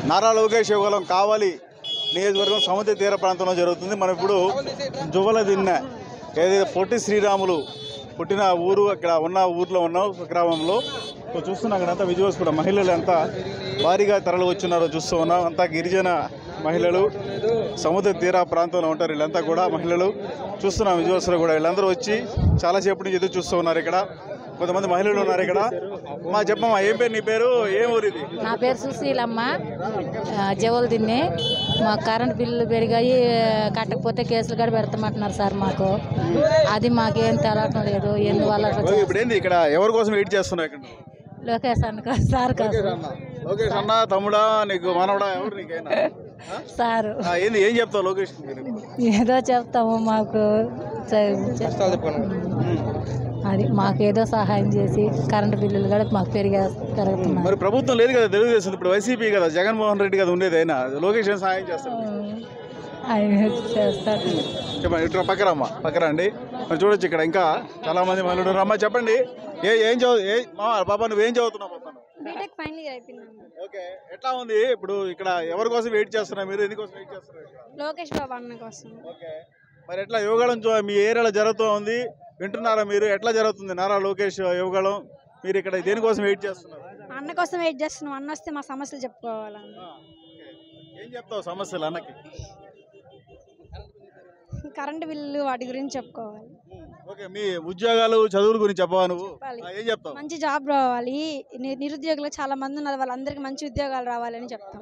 నారా లోకేష్ యువగలం కావాలి నియోజకవర్గం సముద్ర తీర ప్రాంతంలో జరుగుతుంది మనం ఇప్పుడు జువల దిన్న ఏదైతే పొట్టి శ్రీరాములు పుట్టిన ఊరు అక్కడ ఉన్న ఊర్లో ఉన్నాం గ్రామంలో సో చూస్తున్నాం అక్కడంతా విజువల్స్ కూడా మహిళలు ఎంత భారీగా తరలి వచ్చినారో చూస్తూ ఉన్నాం అంతా గిరిజన మహిళలు సముద్ర తీర ప్రాంతంలో ఉంటారు వీళ్ళంతా కూడా మహిళలు చూస్తున్నాం విజువల్స్లో కూడా వీళ్ళందరూ వచ్చి చాలాసేపటి నుంచి ఎదురు చూస్తూ ఉన్నారు ఇక్కడ కొంతమంది మహిళలు ఉన్నారు ఇక్కడ మా చెప్పమ్మా ఏం పేరు నీ పేరు ఏం ఊరు ఇది నా పేరు సుశీలమ్మ ఆ, జవలు తిన్నే మా కరెంట్ బిల్లులు పెరిగాయి కట్టకపోతే కేసులు కూడా పెడతామంటున్నారు సార్ మాకు అది మాకేం తెలవటం లేదు ఎందువల్ల అట్లా ఓకే, ఇప్పుడు ఏంది ఇక్కడ ఎవరి కోసం వెయిట్ చేస్తున్నావు ఇక్కడ లోకేష్ అన్న కా- సార్ కోసం లోకేష్ అన్న తమ్ముడా నీకు మనవడా ఎవరు నీకైనా సార్ ఆ, ఏంది ఏం చెప్తావు లోకేష్ ఏదో చెప్తాము మాకు చ- చ- అది మాకు ఏదో సహాయం చేసి కరెంట్ బిల్లులు కూడా మాకు పెరిగా పెరుగుతున్నాయి మరి ప్రభుత్వం లేదు కదా తెలుగుదేశం ఇప్పుడు వైసీపీ కదా జగన్మోహన్ రెడ్డి కదా ఉండేది అయినా లోకేష్ ఏం సహాయం చేస్తాడు ఆయన చేస్తాడు చెప్పండి ఇట్లా పక్కరమ్మ పక్కరా అండి మరి చూడొచ్చు ఇక్కడ ఇంకా చాలా మంది మహిళలు ఉన్నారు. అమ్మ చెప్పండి ఏ ఏం చదువు ఏ మా బాబా నువ్వు ఏం చదువుతున్నావు పాపా నువ్వు? బీటెక్ ఫైనల్ ఇయర్ అయిపోయిందండి ఓకే ఎట్లా ఉంది ఇప్పుడు ఇక్కడ ఎవరి కోసం వెయిట్ చేస్తున్నారు మీరు ఎందుకోసం వెయిట్ చేస్తున్నారు ఇక్కడ? లోకేష్ బాబు అన్న కోసం ఓకే మరి ఎట్లా యువగళం చూ- మీ ఏరియాలో జరుగుతూ ఉంది వింటున్నారా మీరు ఎట్లా జరుగుతుంది నారా లోకేష్ యువగళం మీరు ఇక్కడ దేనికోసం వెయిట్ చేస్తున్నారు అన్న కోసం వెయిట్ చేస్తున్నాం అన్న వస్తే మా సమస్యలు చెప్పుకోవాలని ఆ, ఓకే. ఏం చెప్తావు సమస్యలు అన్నకి కరెంటు బిల్లు వాటి గురించి చెప్పుకోవాలి ఓకే మీ ఉద్యోగాలు చదువుల గురించి చెప్పవా నువ్వు చెప్పాలి. ఆ, ఏం చెప్తావు మంచి జాబ్ రావాలి ని- నిరుద్యోగులు చాలా మంది ఉన్నారు వాళ్ళందరికీ మంచి ఉద్యోగాలు రావాలని చెప్తాం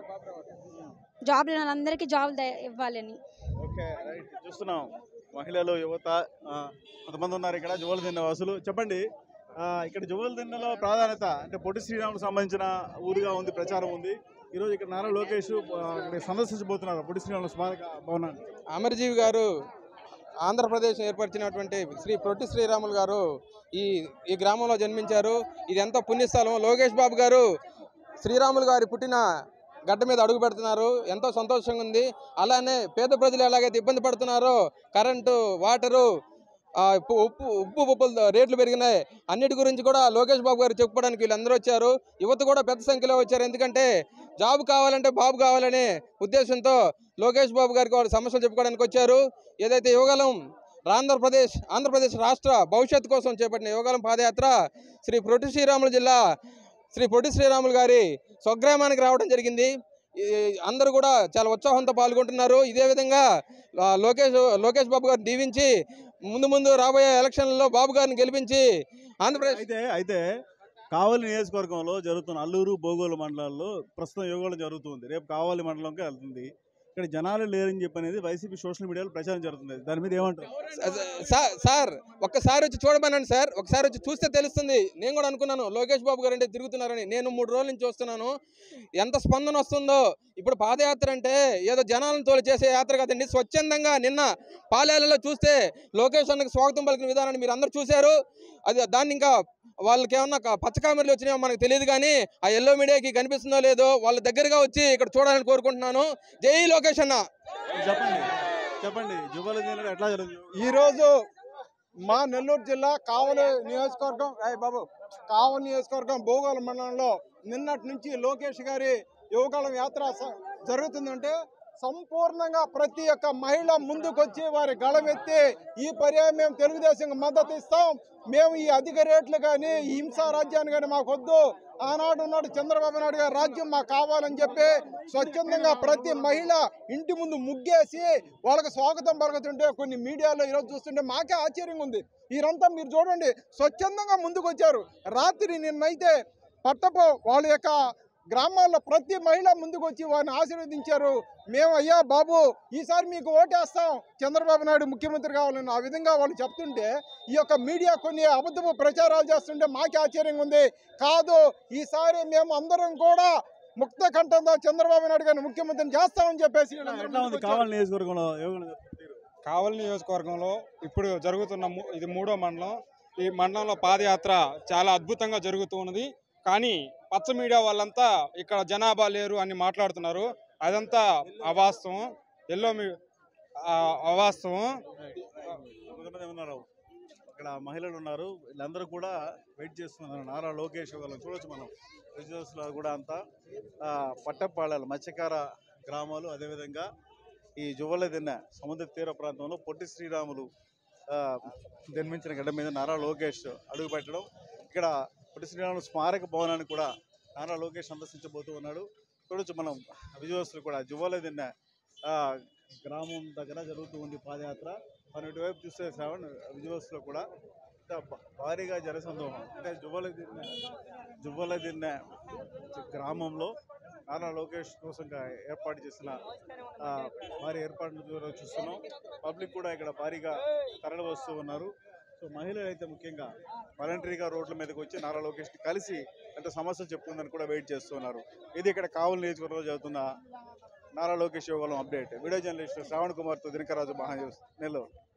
జాబ్ లేని వాళ్ళందరికీ జాబ్ ఇవ్వాలని ఓకే రైట్ చూస్తున్నాం మహిళలు యువత ఆ, కొంతమంది ఉన్నారు ఇక్కడ జువల దిన్న వాసులు చెప్పండి ఆ, ఇక్కడ జువల దిన్నలో ప్రాధాన్యత అంటే పొట్టి శ్రీరాముకు సంబంధించిన ఊరుగా ఉంది ప్రచారం ఉంది ఈరోజు ఇక్కడ నారా లోకేష్ ఆ, ఇక్కడ సందర్శించబోతున్నారు పొట్టి శ్రీరాములు స్మారక భవనాన్ని అమరజీవి గారు ఆంధ్రప్రదేశ్ ఏర్పరిచినటువంటి శ్రీ ప్రొట్టి శ్రీరాములు గారు ఈ ఈ గ్రామంలో జన్మించారు ఇది ఎంతో పుణ్యస్థలం లోకేష్ బాబు గారు శ్రీరాములు గారి పుట్టిన గడ్డ మీద అడుగు పెడుతున్నారు ఎంతో సంతోషంగా ఉంది అలానే పేద ప్రజలు ఎలాగైతే ఇబ్బంది పడుతున్నారో కరెంటు వాటరు ఆ, ఉప్పు ఉప్పు ఉప్పు ఉప్పుల రేట్లు పెరిగినాయి అన్నిటి గురించి కూడా లోకేష్ బాబు గారు చెప్పుకోవడానికి వీళ్ళందరూ వచ్చారు యువత కూడా పెద్ద సంఖ్యలో వచ్చారు ఎందుకంటే జాబ్ కావాలంటే బాబు కావాలనే ఉద్దేశంతో లోకేష్ బాబు గారికి వాళ్ళు సమస్యలు చెప్పుకోవడానికి వచ్చారు ఏదైతే యువగలం ఆంధ్రప్రదేశ్ ఆంధ్రప్రదేశ్ రాష్ట్ర భవిష్యత్తు కోసం చేపట్టిన యువగలం పాదయాత్ర శ్రీ పొట్టి శ్రీరాములు జిల్లా శ్రీ పొట్టి శ్రీరాములు గారి స్వగ్రామానికి రావడం జరిగింది ఈ అందరూ కూడా చాలా ఉత్సాహంతో పాల్గొంటున్నారు ఇదే విధంగా ఆ, లోకేష్ లోకేష్ బాబు గారిని దీవించి ముందు ముందు రాబోయే ఎలక్షన్లలో బాబు గారిని గెలిపించి ఆంధ్రప్రదేశ్ అయితే అయితే కావలి నియోజకవర్గంలో జరుగుతున్న అల్లూరు బోగోలు మండలాల్లో ప్రస్తుతం యోగాలు జరుగుతుంది రేపు కావలి మండలంకి వెళ్తుంది ఇక్కడ జనాలు లేరని చెప్పి అనేది వైసీపీ సోషల్ మీడియాలో ప్రచారం జరుగుతుంది దాని మీద ఏమంటారు సార్ సార్ ఒక్కసారి వచ్చి చూడమనండి సార్ ఒకసారి వచ్చి చూస్తే తెలుస్తుంది నేను కూడా అనుకున్నాను లోకేష్ బాబు గారు అంటే తిరుగుతున్నారని నేను మూడు రోజుల నుంచి చూస్తున్నాను ఎంత స్పందన వస్తుందో ఇప్పుడు పాదయాత్ర అంటే ఏదో జనాలను తోలి చేసే యాత్ర కదండి స్వచ్ఛందంగా నిన్న పాలేలలో చూస్తే లోకేష్ అన్నకి స్వాగతం పలికిన విధానాన్ని మీరు అందరూ చూశారు అది దాన్ని ఇంకా వాళ్ళకి ఏమన్నా క- పచ్చ కామెరలు వచ్చినాయో మనకు తెలియదు కానీ ఆ ఎల్లో మీడియాకి కనిపిస్తుందో లేదో వాళ్ళ దగ్గరగా వచ్చి ఇక్కడ చూడాలని కోరుకుంటున్నాను జై లోకేష్ అన్న చెప్పండి చెప్పండి జువ్వల దీనిలో ఎట్లా జరుగుతుంది ఈరోజు మా నెల్లూరు జిల్లా కావలి నియోజకవర్గం అయ్య బాబు కావలి నియోజకవర్గం భూగోళ మండలంలో నిన్నటి నుంచి లోకేష్ గారి యువకాలం యాత్ర స- జరుగుతుందంటే సంపూర్ణంగా ప్రతి ఒక్క మహిళ ముందుకొచ్చి వారి గళమెత్తి ఈ పర్యాయం మేము తెలుగుదేశం మద్దతు ఇస్తాం మేము ఈ అధిక రేట్లు కానీ ఈ హింసా రాజ్యాన్ని కానీ మాకు వద్దు ఆనాడు నాడు చంద్రబాబు నాయుడు గారి రాజ్యం మాకు కావాలని చెప్పి స్వచ్ఛందంగా ప్రతి మహిళ ఇంటి ముందు ముగ్గేసి వాళ్ళకి స్వాగతం పలుకుతుంటే కొన్ని మీడియాలో ఈరోజు చూస్తుంటే మాకే ఆశ్చర్యంగా ఉంది వీరంతా మీరు చూడండి స్వచ్ఛందంగా ముందుకు వచ్చారు రాత్రి నిన్నైతే పట్టపు వాళ్ళ యొక్క గ్రామాల్లో ప్రతి మహిళ ముందుకు వచ్చి వారిని ఆశీర్వదించారు మేము అయ్యా బాబు ఈసారి మీకు ఓటేస్తాం చంద్రబాబు నాయుడు ముఖ్యమంత్రి కావాలని ఆ విధంగా వాళ్ళు చెప్తుంటే ఈ యొక్క మీడియా కొన్ని అబద్ధపు ప్రచారాలు చేస్తుంటే మాకే ఆశ్చర్యంగా ఉంది కాదు ఈసారి మేము అందరం కూడా ముక్త కంఠంతో చంద్రబాబు నాయుడు గారిని ముఖ్యమంత్రిని చేస్తామని చెప్పేసి వీళ్ళందరూ ఎట్లా ఉంది ముందుకు వచ్చారు. కావలి నియోజకవర్గంలో యోగాలు జరుగుతుంది కావలి నియోజకవర్గంలో ఇప్పుడు జరుగుతున్న ము- ఇది మూడో మండలం ఈ మండలంలో పాదయాత్ర చాలా అద్భుతంగా జరుగుతూ ఉన్నది కానీ పచ్చ మీడియా వాళ్ళంతా ఇక్కడ జనాభా లేరు అని మాట్లాడుతున్నారు అదంతా అవాస్తవం ఎల్లో మీ ఆ, అవాస్తవం కొంతమంది ఉన్నారు ఇక్కడ మహిళలు ఉన్నారు వీళ్ళందరూ కూడా వెయిట్ చేస్తున్నారు నారా లోకేష్ వాళ్ళని చూడొచ్చు మనం విజువల్స్లో కూడా అంతా ఆ, పట్టపాళాలు మత్స్యకార గ్రామాలు అదేవిధంగా ఈ జువ్వల దిన్న సముద్ర తీర ప్రాంతంలో పొట్టి శ్రీరాములు ఆ, జన్మించిన గడ్డ మీద నారా లోకేష్ అడుగు పెట్టడం ఇక్కడ పొట్టి శ్రీరాములు స్మారక భవనాన్ని కూడా నారా లోకేష్ సందర్శించబోతూ ఉన్నాడు చూడొచ్చు మనం విజువల్స్లో కూడా జువ్వల దిన్న ఆ, గ్రామం దగ్గర జరుగుతూ ఉంది పాదయాత్ర మనం ఇటువైపు చూస్తే సెవెన్ విజువల్స్లో కూడా ఇంత భా- భారీగా జనసందోహం అంటే జువ్వల దిన్న జువ్వల దిన్న గ్రామంలో నారా లోకేష్ కోసం ఏర్పాటు చేసిన ఆ, భారీ ఏర్పాట్లు చూ- చూస్తున్నాం పబ్లిక్ కూడా ఇక్కడ భారీగా తరలి వస్తూ ఉన్నారు సో మహిళలు అయితే ముఖ్యంగా వాలంటరీగా రోడ్ల మీదకి వచ్చి నారా లోకేష్ని కలిసి అంటే సమస్యలు చెప్పుకుందని కూడా వెయిట్ చేస్తున్నారు ఇది ఇక్కడ కావలి నియోజకవర్గంలో జరుగుతున్న నారా లోకేష్ యోగం అప్డేట్ వీడియో జర్నలిస్ట్ శ్రావణ్ కుమార్తో దినకరాజు మహాన్యూస్ నెల్లూరు